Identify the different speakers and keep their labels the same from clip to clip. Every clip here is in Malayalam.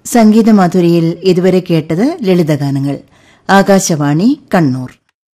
Speaker 1: സംഗീതമാധുരിയിൽ ഇതുവരെ കേട്ടത് ലളിതഗാനങ്ങൾ ആകാശവാണി കണ്ണൂർ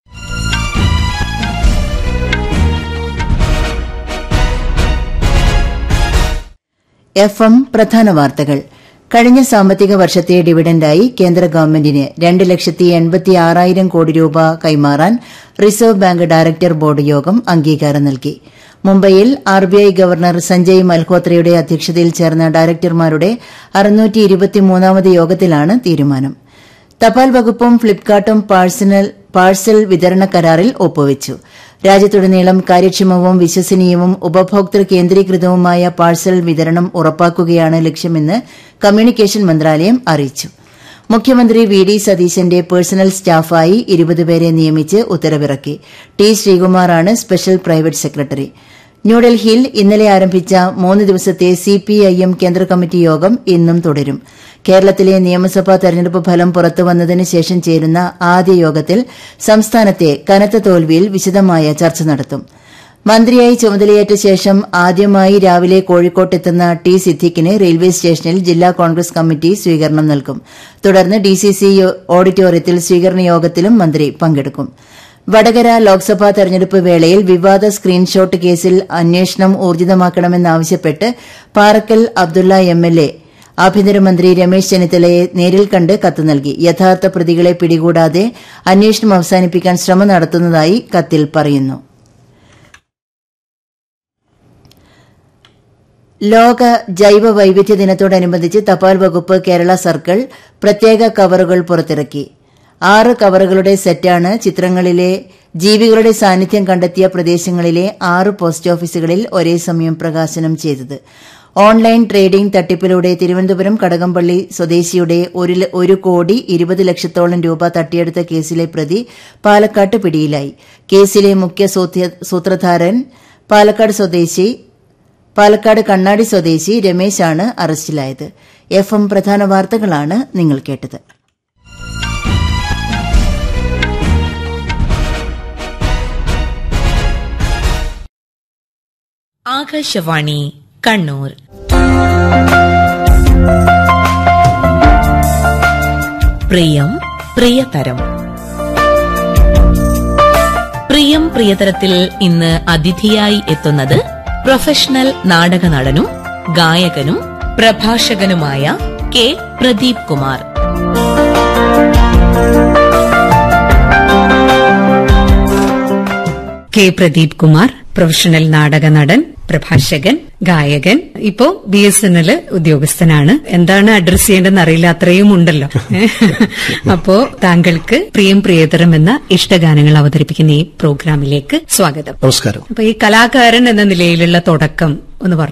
Speaker 1: എഫ് എം പ്രധാന വാർത്തകൾ കഴിഞ്ഞ സാമ്പത്തിക വർഷത്തെ ഡിവിഡന്റായി കേന്ദ്ര ഗവൺമെന്റിന് രണ്ട് ലക്ഷത്തി എൺപത്തി ആറായിരം കോടി രൂപ കൈമാറാൻ റിസർവ് ബാങ്ക് ഡയറക്ടർ ബോർഡ് യോഗം അംഗീകാരം നൽകി മുംബൈയിൽ ആർബിഐ ഗവർണർ സഞ്ജയ് മൽഹോത്രയുടെ അധ്യക്ഷതയിൽ ചേർന്ന ഡയറക്ടർമാരുടെ അറുന്നൂറ്റി യോഗത്തിലാണ് തീരുമാനം തപാൽ വകുപ്പും ഫ്ളിപ്കാർട്ടും പാഴ്സൽ വിതരണ കരാറിൽ ഒപ്പുവച്ചു രാജ്യത്തുടനീളം കാര്യക്ഷമവും വിശ്വസനീയവും ഉപഭോക്തൃ കേന്ദ്രീകൃതവുമായ പാഴ്സൽ വിതരണം ഉറപ്പാക്കുകയാണ് ലക്ഷ്യമെന്ന് കമ്മ്യൂണിക്കേഷൻ മന്ത്രാലയം അറിയിച്ചു മുഖ്യമന്ത്രി വി ഡി സതീശന്റെ പേഴ്സണൽ സ്റ്റാഫായി ഇരുപതുപേരെ നിയമിച്ച് ഉത്തരവിറക്കി ടി ശ്രീകുമാറാണ് സ്പെഷ്യൽ പ്രൈവറ്റ് സെക്രട്ടറി ന്യൂഡൽഹിയിൽ ഇന്നലെ ആരംഭിച്ച മൂന്ന് ദിവസത്തെ സിപിഐഎം കേന്ദ്ര കമ്മിറ്റി യോഗം ഇന്നും തുടരും കേരളത്തിലെ നിയമസഭാ തെരഞ്ഞെടുപ്പ് ഫലം പുറത്തുവന്നതിന് ശേഷം ചേരുന്ന ആദ്യ യോഗത്തിൽ സംസ്ഥാനത്തെ കനത്ത തോൽവിയിൽ വിശദമായ ചർച്ച നടത്തും മന്ത്രിയായി ചുമതലയേറ്റ ശേഷം ആദ്യമായി രാവിലെ കോഴിക്കോട്ടെത്തുന്ന ടി സിദ്ദിഖിന് റെയിൽവേ സ്റ്റേഷനിൽ ജില്ലാ കോൺഗ്രസ് കമ്മിറ്റി സ്വീകരണം നൽകും തുടർന്ന് ഡിസിസി ഓഡിറ്റോറിയത്തിൽ സ്വീകരണ യോഗത്തിലും മന്ത്രി പങ്കെടുക്കും വടകര ലോക്സഭാ തെരഞ്ഞെടുപ്പ് വേളയിൽ വിവാദ സ്ക്രീൻഷോട്ട് കേസിൽ അന്വേഷണം ഊർജിതമാക്കണമെന്നാവശ്യപ്പെട്ട് പാറക്കൽ അബ്ദുള്ള എംഎൽഎ ആഭ്യന്തരമന്ത്രി രമേശ് ചെന്നിത്തലയെ നേരിൽ കണ്ട് കത്ത് നൽകി യഥാർത്ഥ പ്രതികളെ പിടികൂടാതെ അന്വേഷണം അവസാനിപ്പിക്കാൻ ശ്രമം നടത്തുന്നതായി കത്തിൽ പറയുന്നു ലോക ജൈവ വൈവിധ്യ ദിനത്തോടനുബന്ധിച്ച് തപാൽ വകുപ്പ് കേരള സർക്കിൾ പ്രത്യേക കവറുകൾ പുറത്തിറക്കി ആറ് കവറുകളുടെ സെറ്റാണ് ചിത്രങ്ങളിലെ ജീവികളുടെ സാന്നിധ്യം കണ്ടെത്തിയ പ്രദേശങ്ങളിലെ ആറ് പോസ്റ്റ് ഓഫീസുകളിൽ ഒരേ സമയം പ്രകാശനം ചെയ്തത് ഓൺലൈൻ ട്രേഡിംഗ് തട്ടിപ്പിലൂടെ തിരുവനന്തപുരം കടകംപള്ളി സ്വദേശിയുടെ ഒരു കോടി ഇരുപത് ലക്ഷത്തോളം രൂപ തട്ടിയെടുത്ത കേസിലെ പ്രതി പാലക്കാട്ട് പിടിയിലായി കേസിലെ മുഖ്യ സൂത്രധാരൻ പാലക്കാട് സ്വദേശി പാലക്കാട് കണ്ണാടി സ്വദേശി രമേശാണ് അറസ്റ്റിലായത് എഫ് എം പ്രധാന വാർത്തകളാണ് നിങ്ങൾ കേട്ടത്
Speaker 2: ആകാശവാണി കണ്ണൂർ പ്രിയം പ്രിയതരം പ്രിയം പ്രിയതരത്തിൽ ഇന്ന് അതിഥിയായി എത്തുന്നത് പ്രൊഫഷണൽ നാടക നടനും ഗായകനും പ്രഭാഷകനുമായ K Pradeep Kumar
Speaker 3: K Pradeep Kumar professional നാടക നടൻ പ്രഭാഷകൻ ഗായകൻ ഇപ്പോ ബി എസ് എൻ എൽ ഉദ്യോഗസ്ഥനാണ് എന്താണ് അഡ്രസ് ചെയ്യേണ്ടതെന്ന് അറിയില്ല അത്രയും ഉണ്ടല്ലോ അപ്പോ താങ്കൾക്ക് പ്രിയം പ്രിയതരം എന്ന ഇഷ്ടഗാനങ്ങൾ അവതരിപ്പിക്കുന്ന ഈ പ്രോഗ്രാമിലേക്ക് സ്വാഗതം
Speaker 4: നമസ്കാരം
Speaker 3: അപ്പൊ ഈ കലാകാരൻ എന്ന നിലയിലുള്ള തുടക്കം ഒന്ന് പറഞ്ഞു